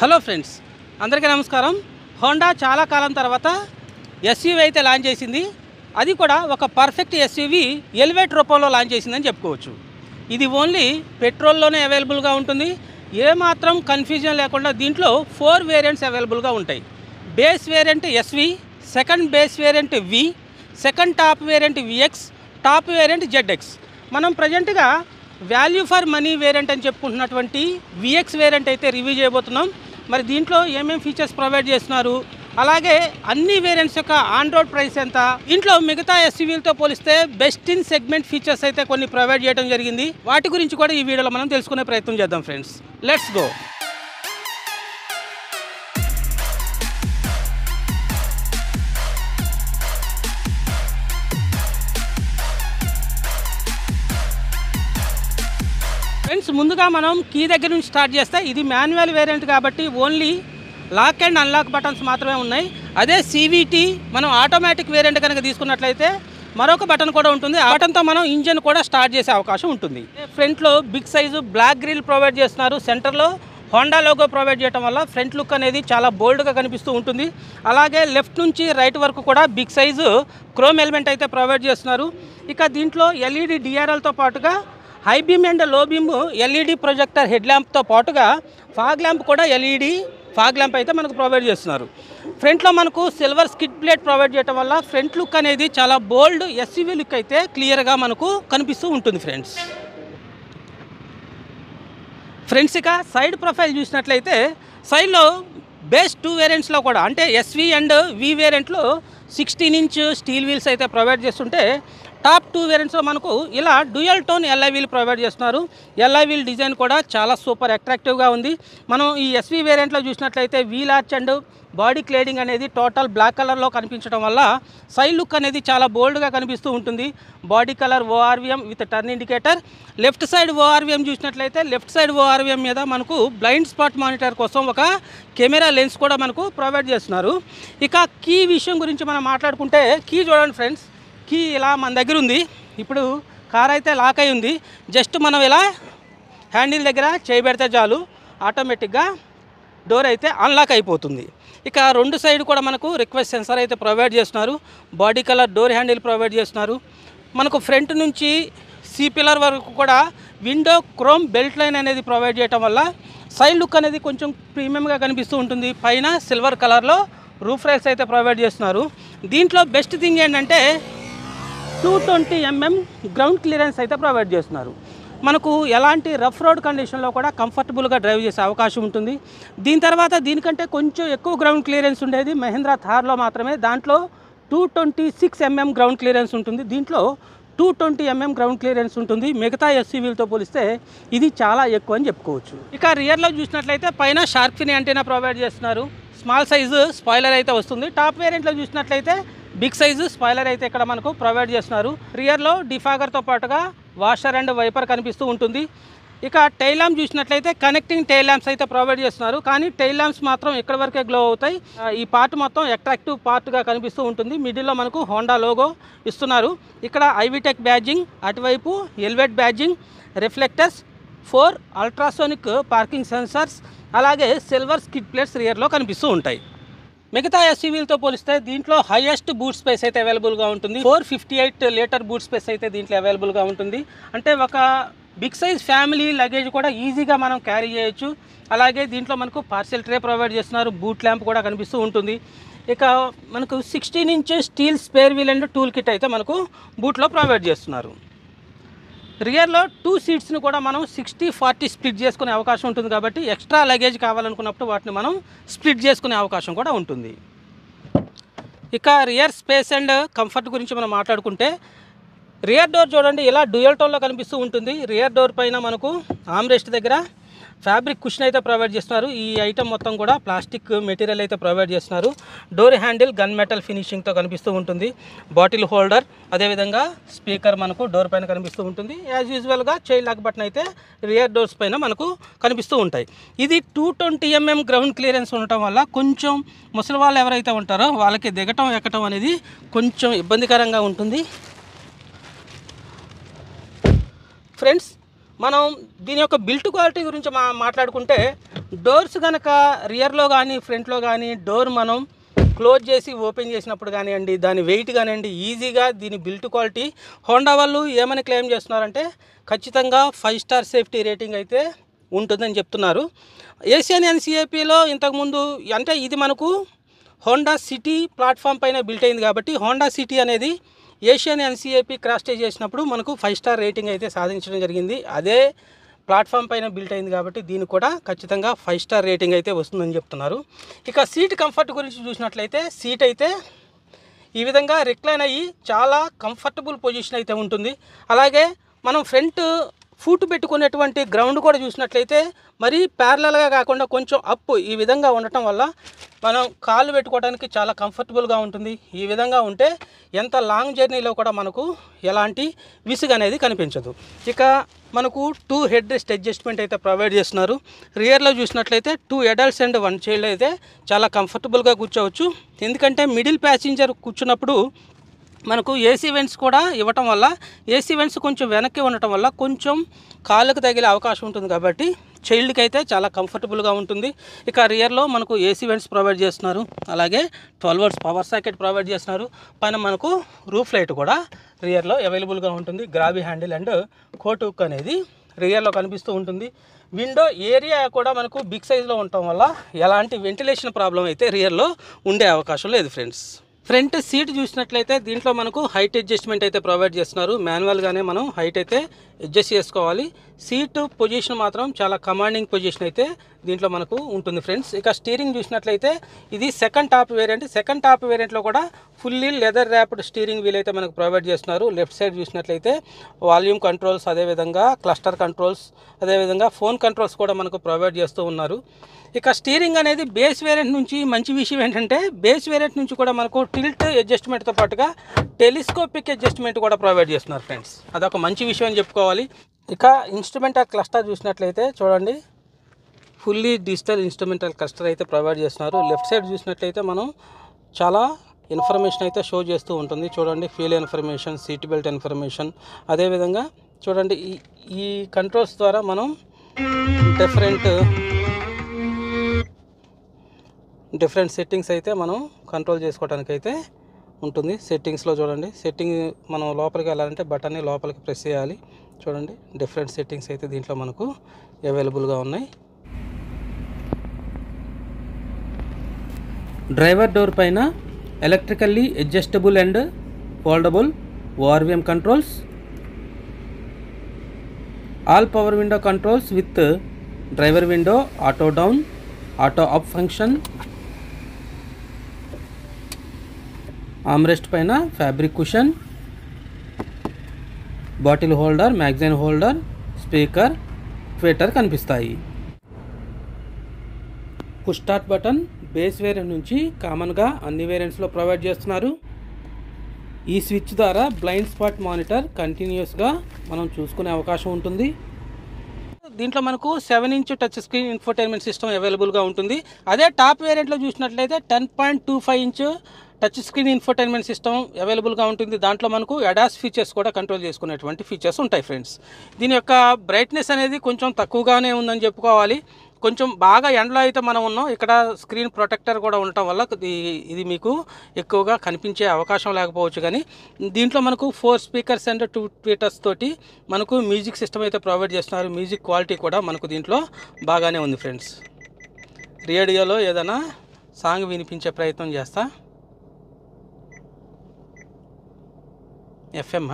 hello friends అందరికీ నమస్కారం Honda చాలా కాలం తర్వాత ఎస్యూవీ అయితే లాంచ్ చేసింది అది కూడా ఒక పర్ఫెక్ట్ ఎస్యూవీ ఎలివేట్ రూపంలో లాంచ్ చేసిందని చెప్పుకోవచ్చు ఇది ఓన్లీ పెట్రోల్లోనే అవైలబుల్గా ఉంటుంది ఏమాత్రం కన్ఫ్యూజన్ లేకుండా దీంట్లో ఫోర్ వేరియంట్స్ అవైలబుల్గా ఉంటాయి base variant SV second base variant V second top variant VX top variant ZX మనం ప్రజెంట్గా వాల్యూ ఫర్ మనీ వేరియంట్ అని చెప్పుకుంటున్నటువంటి విఎక్స్ వేరియంట్ అయితే రివ్యూ చేయబోతున్నాం మరి దీంట్లో ఏమేమి ఫీచర్స్ ప్రొవైడ్ చేస్తున్నారు అలాగే అన్ని వేరియంట్స్ యొక్క ఆన్ రోడ్ ప్రైస్ ఎంత దీంట్లో మిగతా ఎస్యూవీలతో పోలిస్తే బెస్ట్ ఇన్ సెగ్మెంట్ ఫీచర్స్ అయితే కొన్ని ప్రొవైడ్ చేయడం జరిగింది వాటి గురించి కూడా ఈ వీడియోలో మనం తెలుసుకునే ప్రయత్నం చేద్దాం ఫ్రెండ్స్ లెట్స్ గో ఫ్రెండ్స్ ముందుగా మనం కీ దగ్గర నుంచి స్టార్ట్ చేస్తే ఇది మాన్యువల్ వేరియంట్ కాబట్టి only lock and unlock buttons మాత్రమే ఉన్నాయి అదే సివిటీ మనం ఆటోమేటిక్ వేరియంట్ కనుక తీసుకున్నట్లయితే మరొక బటన్ కూడా ఉంటుంది ఆ బటన్తో మనం ఇంజన్ కూడా స్టార్ట్ చేసే అవకాశం ఉంటుంది ఫ్రంట్లో big size black grille provide చేస్తున్నారు సెంటర్లో హోండా లోగో ప్రొవైడ్ చేయడం వల్ల ఫ్రంట్ లుక్ అనేది చాలా బోల్డ్గా కనిపిస్తూ ఉంటుంది అలాగే లెఫ్ట్ నుంచి రైట్ వరకు కూడా బిగ్ సైజు క్రోమ్ ఎలిమెంట్ అయితే ప్రొవైడ్ చేస్తున్నారు ఇక దీంట్లో ఎల్ఈడి డిఆర్ఎల్తో పాటుగా high beam and low beam LED projector head ల్యాంప్తో పాటుగా ఫాగ్ ల్యాంప్ కూడా ఎల్ఈడి ఫాగ్ ల్యాంప్ అయితే మనకు ప్రొవైడ్ చేస్తున్నారు ఫ్రంట్లో మనకు సిల్వర్ స్కిడ్ ప్లేట్ ప్రొవైడ్ చేయడం వల్ల ఫ్రంట్ లుక్ అనేది చాలా బోల్డ్ ఎస్యూవీ లుక్ అయితే క్లియర్గా మనకు కనిపిస్తూ ఉంటుంది ఫ్రెండ్స్ ఫ్రెండ్స్ ఇక సైడ్ ప్రొఫైల్ చూసినట్లయితే సైడ్లో బేస్ టూ వేరియంట్స్లో కూడా అంటే ఎస్వి అండ్ వి వేరియంట్లో సిక్స్టీన్ ఇంచ్ స్టీల్ వీల్స్ అయితే ప్రొవైడ్ చేస్తుంటే టాప్ టూ వేరియంట్స్లో మనకు ఇలా dual tone alloy wheel provide చేస్తున్నారు ఎల్ఐ వీల్ డిజైన్ కూడా చాలా సూపర్ అట్రాక్టివ్గా ఉంది మనం ఈ ఎస్వి వేరియంట్లో చూసినట్లయితే wheel arch and body cladding అనేది టోటల్ బ్లాక్ కలర్లో కనిపించడం వల్ల సైడ్ లుక్ అనేది చాలా బోల్డ్గా కనిపిస్తూ ఉంటుంది body colour ORVM with turn indicator left side ORVM చూసినట్లయితే లెఫ్ట్ సైడ్ ఓఆర్విఎం మీద మనకు బ్లైండ్ స్పాట్ మానిటర్ కోసం ఒక కెమెరా లెన్స్ కూడా మనకు ప్రొవైడ్ చేస్తున్నారు ఇక కీ విషయం గురించి మనం మాట్లాడుకుంటే కీ చూడండి ఫ్రెండ్స్ కీ ఇలా మన దగ్గర ఉంది ఇప్పుడు కార్ అయితే లాక్ అయి ఉంది జస్ట్ మనం ఇలా హ్యాండిల్ దగ్గర చేయబెడితే చాలు ఆటోమేటిక్గా డోర్ అయితే అన్లాక్ అయిపోతుంది ఇక రెండు సైడ్ కూడా మనకు రిక్వెస్ట్ సెన్సార్ అయితే ప్రొవైడ్ చేస్తున్నారు body colour door handle provide చేస్తున్నారు మనకు ఫ్రంట్ నుంచి సి పిల్లర్ వరకు కూడా విండో క్రోమ్ బెల్ట్ లైన్ అనేది ప్రొవైడ్ చేయడం వల్ల సైడ్ లుక్ అనేది కొంచెం ప్రీమియంగా కనిపిస్తూ ఉంటుంది పైన సిల్వర్ కలర్లో రూఫ్ రైల్స్ అయితే ప్రొవైడ్ చేస్తున్నారు దీంట్లో బెస్ట్ థింగ్ ఏంటంటే two twenty mm ground clearance అయితే ప్రొవైడ్ చేస్తున్నారు మనకు ఎలాంటి రఫ్ రోడ్ కండిషన్లో కూడా కంఫర్టబుల్గా డ్రైవ్ చేసే అవకాశం ఉంటుంది దీని తర్వాత దీనికంటే కొంచెం ఎక్కువ గ్రౌండ్ క్లియరెన్స్ ఉండేది మహేంద్ర థార్లో మాత్రమే దాంట్లో two twenty six mm ground clearance ఉంటుంది దీంట్లో two twenty mm ground clearance ఉంటుంది మిగతా ఎస్యూవీలతో పోలిస్తే ఇది చాలా ఎక్కువ అని చెప్పుకోవచ్చు ఇక రియర్లో చూసినట్లయితే పైన షార్క్ ఫిన్ యాంటీనా ప్రొవైడ్ చేస్తున్నారు స్మాల్ సైజు స్పాయిలర్ అయితే వస్తుంది టాప్ వేరియంట్లో చూసినట్లయితే బిగ్ సైజు స్పాయిలర్ అయితే ఇక్కడ మనకు ప్రొవైడ్ చేస్తున్నారు రియర్లో డిఫాగర్తో పాటుగా వాషర్ అండ్ వైపర్ కనిపిస్తూ ఉంటుంది ఇక టైల్ ల్యాంప్ చూసినట్లయితే కనెక్టింగ్ టైల్ ల్యాంప్స్ అయితే ప్రొవైడ్ చేస్తున్నారు కానీ టైల్ ల్యాంప్స్ మాత్రం ఇక్కడ వరకే గ్లో అవుతాయి ఆ, ఈ పార్ట్ మొత్తం అట్రాక్టివ్ పార్ట్గా కనిపిస్తూ ఉంటుంది మిడిల్లో మనకు హోండా లోగో ఇస్తున్నారు ఇక్కడ ఐవిటెక్ బ్యాడ్జింగ్ అటువైపు Elevate badging reflectors four ultrasonic parking sensors అలాగే సిల్వర్ స్కిడ్ ప్లేట్స్ రియర్లో కనిపిస్తూ ఉంటాయి మిగతా ఎస్యూవీలతో పోలిస్తే దీంట్లో హైయెస్ట్ బూట్ స్పేస్ అయితే అవైలబుల్గా ఉంటుంది four fifty eight litre boot space అయితే దీంట్లో అవైలబుల్గా ఉంటుంది అంటే ఒక బిగ్ సైజ్ ఫ్యామిలీ లగేజ్ కూడా ఈజీగా మనం క్యారీ చేయొచ్చు అలాగే దీంట్లో మనకు పార్సెల్ ట్రే ప్రొవైడ్ చేస్తున్నారు బూట్ ల్యాంప్ కూడా కనిపిస్తూ ఉంటుంది ఇక మనకు sixteen inch steel spare wheel and tool kit అయితే మనకు బూట్లో ప్రొవైడ్ చేస్తున్నారు రియర్లో టూ సీట్స్ని కూడా మనం సిక్స్టీ ఫార్టీ స్ప్లిట్ చేసుకునే అవకాశం ఉంటుంది కాబట్టి ఎక్స్ట్రా లగేజ్ కావాలనుకున్నప్పుడు వాటిని మనం స్ప్లిట్ చేసుకునే అవకాశం కూడా ఉంటుంది ఇక రియర్ స్పేస్ అండ్ కంఫర్ట్ గురించి మనం మాట్లాడుకుంటే రియర్ డోర్ చూడండి ఇలా డ్యూయల్ టోన్లో కనిపిస్తూ ఉంటుంది రియర్ డోర్ పైన మనకు ఆమ్రెస్ట్ దగ్గర ఫ్యాబ్రిక్ కుషన్ అయితే ప్రొవైడ్ చేస్తున్నారు ఈ ఐటమ్ మొత్తం కూడా ప్లాస్టిక్ మెటీరియల్ అయితే ప్రొవైడ్ చేస్తున్నారు డోర్ హ్యాండిల్ గన్ మెటల్ ఫినిషింగ్తో కనిపిస్తూ ఉంటుంది బాటిల్ హోల్డర్ అదేవిధంగా స్పీకర్ మనకు డోర్ పైన కనిపిస్తూ ఉంటుంది యాజ్ యూజువల్గా చైల్డ్ లాక్ బటన్ అయితే రియర్ డోర్స్ పైన మనకు కనిపిస్తూ ఉంటాయి ఇది two twenty mm ground clearance ఉండటం వల్ల కొంచెం ముసలి వాళ్ళు ఎవరైతే ఉంటారో వాళ్ళకి దిగటం ఎక్కటం అనేది కొంచెం ఇబ్బందికరంగా ఉంటుంది ఫ్రెండ్స్ మనం దీని యొక్క బిల్ట్ క్వాలిటీ గురించి మా మాట్లాడుకుంటే డోర్స్ కనుక రియర్లో కానీ ఫ్రంట్లో కానీ డోర్ మనం క్లోజ్ చేసి ఓపెన్ చేసినప్పుడు కానివ్వండి దాని వెయిట్ కానివ్వండి ఈజీగా దీని బిల్ట్ క్వాలిటీ హోండా వాళ్ళు ఏమని క్లెయిమ్ చేస్తున్నారంటే ఖచ్చితంగా ఫైవ్ స్టార్ సేఫ్టీ రేటింగ్ అయితే ఉంటుందని చెప్తున్నారు ఏషియన్ ఎన్సిఏపిలో ఇంతకుముందు అంటే ఇది మనకు హోండా సిటీ ప్లాట్ఫామ్ పైన బిల్ట్ అయింది కాబట్టి హోండా సిటీ అనేది ఏషియన్ ఎన్సిఏపి క్రాస్ స్టేజ్ చేసినప్పుడు మనకు ఫైవ్ స్టార్ రేటింగ్ అయితే సాధించడం జరిగింది అదే ప్లాట్ఫామ్ పైన బిల్ట్ అయింది కాబట్టి దీనికి కూడా ఖచ్చితంగా ఫైవ్ స్టార్ రేటింగ్ అయితే వస్తుందని చెప్తున్నారు ఇక సీట్ కంఫర్ట్ గురించి చూసినట్లయితే సీట్ అయితే ఈ విధంగా రిక్లైన్ అయ్యి చాలా కంఫర్టబుల్ పొజిషన్ అయితే ఉంటుంది అలాగే మనం ఫ్రంట్ ఫూట్ పెట్టుకునేటువంటి గ్రౌండ్ కూడా చూసినట్లయితే మరీ ప్యారలల్గా కాకుండా కొంచెం అప్ ఈ విధంగా ఉండటం వల్ల మనం కాళ్ళు పెట్టుకోవడానికి చాలా కంఫర్టబుల్గా ఉంటుంది ఈ విధంగా ఉంటే ఎంత లాంగ్ జర్నీలో కూడా మనకు ఎలాంటి విసుగు అనేది కనిపించదు ఇక మనకు టూ హెడ్ రెస్ట్ అడ్జస్ట్మెంట్ అయితే ప్రొవైడ్ చేస్తున్నారు రియర్లో చూసినట్లయితే two adults and one child అయితే చాలా కంఫర్టబుల్గా కూర్చోవచ్చు ఎందుకంటే మిడిల్ ప్యాసింజర్ కూర్చున్నప్పుడు మనకు ఏసీ వెంట్స్ కూడా ఇవ్వటం వల్ల ఏసీ వెంట్స్ కొంచెం వెనక్కి ఉండటం వల్ల కొంచెం కాళ్ళకు తగిలే అవకాశం ఉంటుంది కాబట్టి చైల్డ్కి అయితే చాలా కంఫర్టబుల్గా ఉంటుంది ఇక రియర్లో మనకు ఏసీ వెంట్స్ ప్రొవైడ్ చేస్తున్నారు అలాగే twelve volt power socket provide చేస్తున్నారు పైన మనకు రూఫ్ లైట్ కూడా రియర్లో అవైలబుల్గా ఉంటుంది grab handle and coat hook అనేది రియర్లో కనిపిస్తూ ఉంటుంది విండో ఏరియా కూడా మనకు బిగ్ సైజ్లో ఉండటం వల్ల ఎలాంటి వెంటిలేషన్ ప్రాబ్లం అయితే రియర్లో ఉండే అవకాశం లేదు ఫ్రెండ్స్ ఫ్రంట్ సీట్ చూసినట్లయితే దీంట్లో మనకు హైట్ అడ్జస్ట్మెంట్ అయితే ప్రొవైడ్ చేస్తున్నారు మాన్యువల్గానే మనం హైట్ అయితే అడ్జస్ట్ చేసుకోవాలి సీట్ పొజిషన్ మాత్రం చాలా కమాండింగ్ పొజిషన్ అయితే దీంట్లో మనకు ఉంటుంది ఫ్రెండ్స్ ఇక స్టీరింగ్ చూసినట్లయితే ఇది second top variant second top వేరియంట్లో కూడా fully leather wrapped steering wheel అయితే మనకు ప్రొవైడ్ చేస్తున్నారు లెఫ్ట్ సైడ్ చూసినట్లయితే వాల్యూమ్ కంట్రోల్స్ అదేవిధంగా క్లస్టర్ కంట్రోల్స్ అదేవిధంగా ఫోన్ కంట్రోల్స్ కూడా మనకు ప్రొవైడ్ చేస్తూ ఉన్నారు ఇక స్టీరింగ్ అనేది బేస్ వేరియంట్ నుంచి మంచి విషయం ఏంటంటే బేస్ వేరియంట్ నుంచి కూడా మనకు టిల్ట్ అడ్జస్ట్మెంట్తో పాటుగా టెలిస్కోపిక్ అడ్జస్ట్మెంట్ కూడా ప్రొవైడ్ చేస్తున్నారు ఫ్రెండ్స్ అదొక మంచి విషయం అని చెప్పుకోవాలి ఇక ఇన్స్ట్రుమెంటల్ క్లస్టర్ చూసినట్లయితే చూడండి ఫుల్లీ డిజిటల్ ఇన్స్ట్రుమెంటల్ క్లస్టర్ అయితే ప్రొవైడ్ చేస్తున్నారు లెఫ్ట్ సైడ్ చూసినట్లయితే మనం చాలా ఇన్ఫర్మేషన్ అయితే షో చేస్తూ ఉంటుంది చూడండి fuel information seat belt information అదేవిధంగా చూడండి ఈ ఈ కంట్రోల్స్ ద్వారా మనం డిఫరెంట్ డిఫరెంట్ సెట్టింగ్స్ అయితే మనం కంట్రోల్ చేసుకోవడానికి అయితే ఉంటుంది సెట్టింగ్స్లో చూడండి సెట్టింగ్ మనం లోపలికి వెళ్ళాలంటే బటన్ని లోపలికి ప్రెస్ చేయాలి చూడండి డిఫరెంట్ సెట్టింగ్స్ అయితే దీంట్లో మనకు అవైలబుల్గా ఉన్నాయి డ్రైవర్ డోర్ పైన electrically adjustable and foldable ORVM controls all power window controls with driver window auto down auto up function armrest పైన fabric cushion bottle holder magazine holder speaker tweeter కనిపిస్తాయి push start button base variant నుంచి కామన్గా అన్ని వేరియంట్స్లో provide చేస్తున్నారు ఈ switch ద్వారా blind spot monitor కంటిన్యూస్గా మనం చూసుకునే అవకాశం ఉంటుంది దీంట్లో మనకు seven inch touch screen infotainment system అవైలబుల్గా ఉంటుంది అదే టాప్ వేరియంట్లో చూసినట్లయితే ten point two five inch touch screen infotainment system అవైలబుల్గా ఉంటుంది దాంట్లో మనకు అడాస్ ఫీచర్స్ కూడా కంట్రోల్ చేసుకునేటువంటి ఫీచర్స్ ఉంటాయి ఫ్రెండ్స్ దీని యొక్క బ్రైట్నెస్ అనేది కొంచెం తక్కువగానే ఉందని చెప్పుకోవాలి కొంచెం బాగా ఎండలో అయితే మనం ఉన్నాం ఇక్కడ స్క్రీన్ ప్రొటెక్టర్ కూడా ఉండటం వల్ల ఇది ఇది మీకు ఎక్కువగా కనిపించే అవకాశం లేకపోవచ్చు కానీ దీంట్లో మనకు four speakers and two tweeters తోటి మనకు మ్యూజిక్ సిస్టమ్ అయితే ప్రొవైడ్ చేస్తున్నారు మ్యూజిక్ క్వాలిటీ కూడా మనకు దీంట్లో బాగానే ఉంది ఫ్రెండ్స్ రేడియోలో ఏదైనా సాంగ్ వినిపించే ప్రయత్నం చేస్తా ఎఫ్ఎం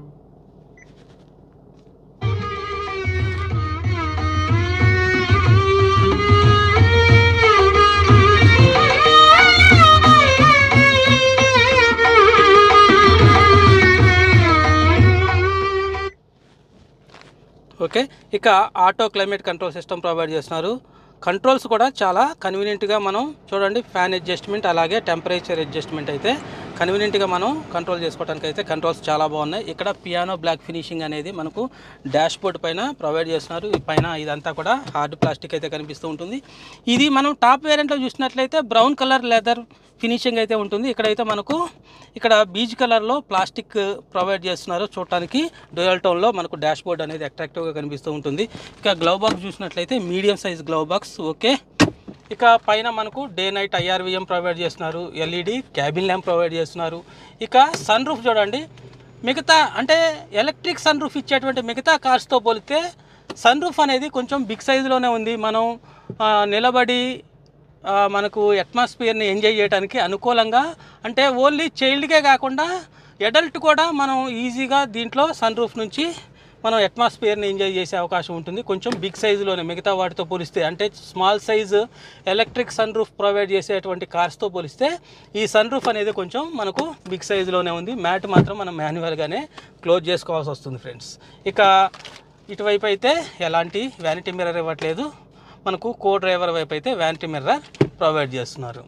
ఓకే ఇక auto climate control system provide చేస్తున్నారు కంట్రోల్స్ కూడా చాలా కన్వీనియంట్గా మనం చూడండి ఫ్యాన్ అడ్జస్ట్మెంట్ అలాగే టెంపరేచర్ అడ్జస్ట్మెంట్ అయితే కన్వీనియంట్గా మనం కంట్రోల్ చేసుకోవడానికి అయితే కంట్రోల్స్ చాలా బాగున్నాయి ఇక్కడ పియానో బ్లాక్ ఫినిషింగ్ అనేది మనకు డాష్ బోర్డ్ పైన ప్రొవైడ్ చేస్తున్నారు ఈ పైన ఇదంతా కూడా హార్డ్ ప్లాస్టిక్ అయితే కనిపిస్తూ ఉంటుంది ఇది మనం టాప్ వేరియంట్లో చూసినట్లయితే బ్రౌన్ కలర్ లెదర్ ఫినిషింగ్ అయితే ఉంటుంది ఇక్కడైతే మనకు ఇక్కడ బీచ్ కలర్లో ప్లాస్టిక్ ప్రొవైడ్ చేస్తున్నారు చూడటానికి డ్యూయల్ టోన్లో మనకు డాష్ బోర్డ్ అనేది అట్రాక్టివ్గా కనిపిస్తూ ఉంటుంది ఇక గ్లవ్ బాక్స్ చూసినట్లయితే medium size glove box okay ఇక పైన మనకు డే నైట్ ఐఆర్విఎం ప్రొవైడ్ చేస్తున్నారు ఎల్ఈడి క్యాబిన్ ల్యాంప్ ప్రొవైడ్ చేస్తున్నారు ఇక సన్ రూఫ్ చూడండి మిగతా అంటే ఎలక్ట్రిక్ సన్ రూఫ్ ఇచ్చేటువంటి మిగతా కార్స్తో పోలితే సన్ రూఫ్ అనేది కొంచెం బిగ్ సైజులోనే ఉంది మనం ఆ, నిలబడి ఆ, మనకు అట్మాస్ఫియర్ని ఎంజాయ్ చేయడానికి అనుకూలంగా అంటే ఓన్లీ చైల్డ్కే కాకుండా అడల్ట్ కూడా మనం ఈజీగా దీంట్లో సన్ రూఫ్ నుంచి మనం అట్మాస్ఫియర్ని ఎంజాయ్ చేసే అవకాశం ఉంటుంది కొంచెం బిగ్ సైజులోనే మిగతా వాటితో పోలిస్తే అంటే small size electric sunroof provide చేసేటువంటి కార్స్తో పోలిస్తే ఈ సన్ రూఫ్ అనేది కొంచెం మనకు బిగ్ సైజులోనే ఉంది మ్యాట్ మాత్రం మనం మాన్యువల్గానే క్లోజ్ చేసుకోవాల్సి వస్తుంది ఫ్రెండ్స్ ఇక ఇటువైపు అయితే ఎలాంటి వ్యానిటీ మిర్రర్ ఇవ్వట్లేదు మనకు కో డ్రైవర్ వైపు అయితే వ్యానిటీ మిర్రర్ ప్రొవైడ్ చేస్తున్నారు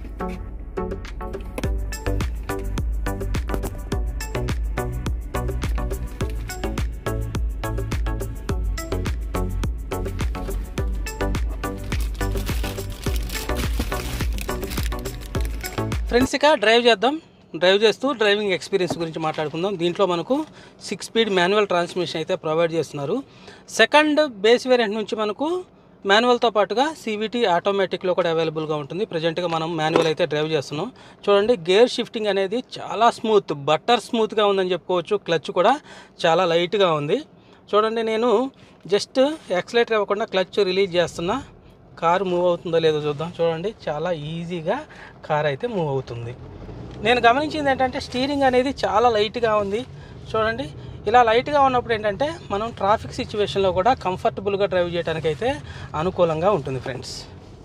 ఫ్రెండ్స్ ఇక డ్రైవ్ చేద్దాం డ్రైవ్ చేస్తూ డ్రైవింగ్ ఎక్స్పీరియన్స్ గురించి మాట్లాడుకుందాం దీంట్లో మనకు సిక్స్ స్పీడ్ మాన్యువల్ ట్రాన్స్మిషన్ అయితే ప్రొవైడ్ చేస్తున్నారు సెకండ్ బేస్ వేరియంట్ నుంచి మనకు మాన్యువల్తో పాటుగా సివిటీ ఆటోమేటిక్లో కూడా అవైలబుల్గా ఉంటుంది ప్రజెంట్గా మనం మాన్యువల్ అయితే డ్రైవ్ చేస్తున్నాం చూడండి గేర్ షిఫ్టింగ్ అనేది చాలా స్మూత్ బట్టర్ స్మూత్గా ఉందని చెప్పుకోవచ్చు క్లచ్ కూడా చాలా లైట్గా ఉంది చూడండి నేను జస్ట్ యాక్సిలేటర్ ఇవ్వకుండా క్లచ్ రిలీజ్ చేస్తున్నా కారు మూవ్ అవుతుందో లేదో చూద్దాం చూడండి చాలా ఈజీగా కార్ అయితే మూవ్ అవుతుంది నేను గమనించింది ఏంటంటే స్టీరింగ్ అనేది చాలా లైట్గా ఉంది చూడండి ఇలా లైట్గా ఉన్నప్పుడు ఏంటంటే మనం ట్రాఫిక్ సిచ్యువేషన్లో కూడా కంఫర్టబుల్గా డ్రైవ్ చేయడానికి అయితే అనుకూలంగా ఉంటుంది ఫ్రెండ్స్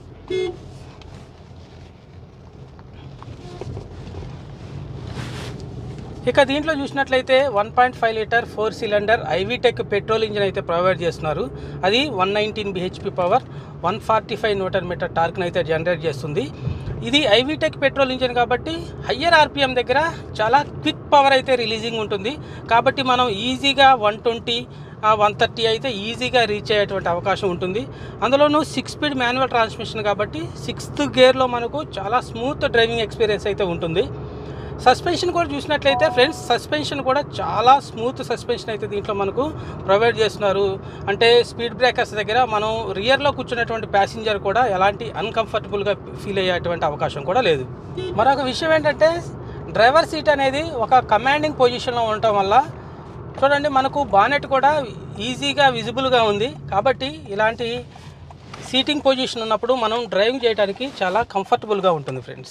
ఇక దీంట్లో చూసినట్లయితే one point five litre four cylinder iVTEC petrol engine అయితే ప్రొవైడ్ చేస్తున్నారు అది one nineteen BHP power one forty five newton metre టార్క్ని అయితే జనరేట్ చేస్తుంది ఇది ఐవీటెక్ పెట్రోల్ ఇంజిన్ కాబట్టి హయ్యర్ ఆర్పిఎం దగ్గర చాలా క్విక్ పవర్ అయితే రిలీజింగ్ ఉంటుంది కాబట్టి మనం ఈజీగా వన్ ట్వంటీ వన్ థర్టీ అయితే ఈజీగా రీచ్ అయ్యేటువంటి అవకాశం ఉంటుంది అందులోనూ సిక్స్ స్పీడ్ మాన్యువల్ ట్రాన్స్మిషన్ కాబట్టి సిక్స్త్ గేర్లో మనకు చాలా స్మూత్ డ్రైవింగ్ ఎక్స్పీరియన్స్ అయితే ఉంటుంది సస్పెన్షన్ కూడా చూసినట్లయితే ఫ్రెండ్స్ సస్పెన్షన్ కూడా చాలా స్మూత్ సస్పెన్షన్ అయితే దీంట్లో మనకు ప్రొవైడ్ చేస్తున్నారు అంటే స్పీడ్ బ్రేకర్స్ దగ్గర మనం రియర్లో కూర్చున్నటువంటి ప్యాసింజర్ కూడా ఎలాంటి అన్కంఫర్టబుల్గా ఫీల్ అయ్యేటువంటి అవకాశం కూడా లేదు మరొక విషయం ఏంటంటే డ్రైవర్ సీట్ అనేది ఒక కమాండింగ్ పొజిషన్లో ఉండటం వల్ల చూడండి మనకు బానెట్ కూడా ఈజీగా విజిబుల్గా ఉంది కాబట్టి ఇలాంటి సీటింగ్ పొజిషన్ ఉన్నప్పుడు మనం డ్రైవింగ్ చేయడానికి చాలా కంఫర్టబుల్గా ఉంటుంది ఫ్రెండ్స్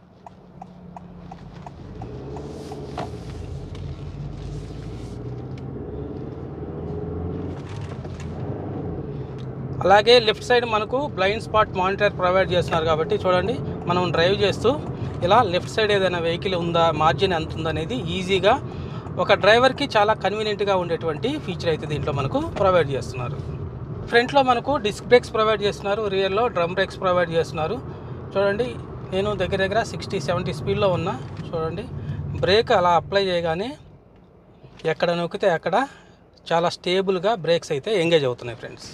అలాగే లెఫ్ట్ సైడ్ మనకు బ్లైండ్ స్పాట్ మానిటర్ ప్రొవైడ్ చేస్తున్నారు కాబట్టి చూడండి మనం డ్రైవ్ చేస్తూ ఇలా లెఫ్ట్ సైడ్ ఏదైనా వెహికల్ ఉందా మార్జిన్ ఎంత ఉందా అనేది ఈజీగా ఒక డ్రైవర్కి చాలా కన్వీనియంట్గా ఉండేటువంటి ఫీచర్ అయితే దీంట్లో మనకు ప్రొవైడ్ చేస్తున్నారు ఫ్రంట్లో మనకు డిస్క్ బ్రేక్స్ ప్రొవైడ్ చేస్తున్నారు రియర్లో డ్రమ్ బ్రేక్స్ ప్రొవైడ్ చేస్తున్నారు చూడండి నేను దగ్గర దగ్గర సిక్స్టీ సెవెంటీ స్పీడ్లో ఉన్నా చూడండి బ్రేక్ అలా అప్లై చేయగానే ఎక్కడ నొక్కితే అక్కడ చాలా స్టేబుల్గా బ్రేక్స్ అయితే ఎంగేజ్ అవుతున్నాయి ఫ్రెండ్స్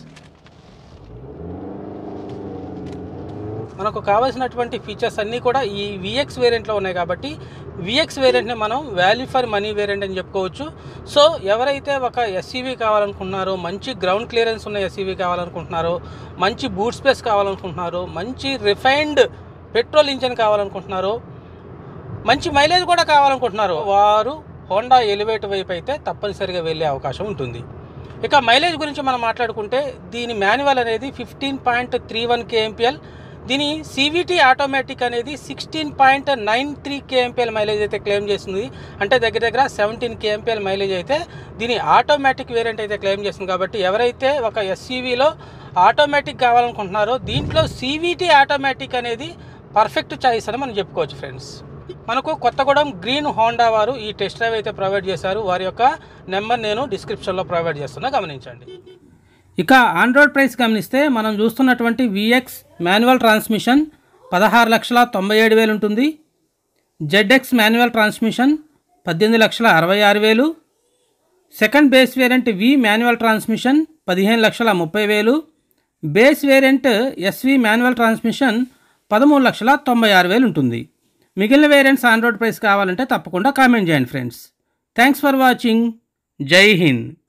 మనకు కావాల్సినటువంటి ఫీచర్స్ అన్నీ కూడా ఈ విఎక్స్ వేరియంట్లో ఉన్నాయి కాబట్టి విఎక్స్ వేరియంట్ని మనం వాల్యూ ఫర్ మనీ వేరియంట్ అని చెప్పుకోవచ్చు సో ఎవరైతే ఒక ఎస్యూవీ కావాలనుకుంటున్నారో మంచి గ్రౌండ్ క్లియరెన్స్ ఉన్న ఎస్యూవీ కావాలనుకుంటున్నారో మంచి బూట్ స్పేస్ కావాలనుకుంటున్నారో మంచి రిఫైన్డ్ పెట్రోల్ ఇంజన్ కావాలనుకుంటున్నారో మంచి మైలేజ్ కూడా కావాలనుకుంటున్నారు వారు హోండా ఎలివేట్ వైపు అయితే తప్పనిసరిగా వెళ్ళే అవకాశం ఉంటుంది ఇక మైలేజ్ గురించి మనం మాట్లాడుకుంటే దీని మాన్యువల్ అనేది fifteen point three one KMPL దీని సివిటీ ఆటోమేటిక్ అనేది sixteen point nine three KMPL mileage అయితే క్లెయిమ్ చేస్తుంది అంటే దగ్గర దగ్గర సెవెంటీన్ కేఎంపిఎల్ మైలేజ్ అయితే దీని ఆటోమేటిక్ వేరియంట్ అయితే క్లెయిమ్ చేస్తుంది కాబట్టి ఎవరైతే ఒక ఎస్యూవీలో ఆటోమేటిక్ కావాలనుకుంటున్నారో దీంట్లో సివిటీ ఆటోమేటిక్ అనేది పర్ఫెక్ట్ చాయిస్ అని మనం చెప్పుకోవచ్చు ఫ్రెండ్స్ మనకు కొత్తగూడెం గ్రీన్ హోండా వారు ఈ టెస్ట్ డ్రైవ్ అయితే ప్రొవైడ్ చేశారు వారి యొక్క నెంబర్ నేను డిస్క్రిప్షన్లో ప్రొవైడ్ చేస్తున్నా గమనించండి ఇక ఆన్ రోడ్ ప్రైస్ గమనిస్తే మనం చూస్తున్నటువంటి విఎక్స్ మాన్యువల్ ట్రాన్స్మిషన్ పదహారు లక్షల తొంభై ఏడు వేలు ఉంటుంది జెడ్ఎక్స్ మాన్యువల్ ట్రాన్స్మిషన్ పద్దెనిమిది లక్షల అరవై ఆరు వేలు second base variant V manual transmission పదిహేను లక్షల ముప్పై వేలు base variant SV manual transmission పదమూడు లక్షల తొంభై ఆరు వేలు ఉంటుంది మిగిలిన వేరియంట్స్ ఆన్ రోడ్ ప్రైస్ కావాలంటే తప్పకుండా కామెంట్ చేయండి ఫ్రెండ్స్ థ్యాంక్స్ ఫర్ వాచింగ్ జై హింద్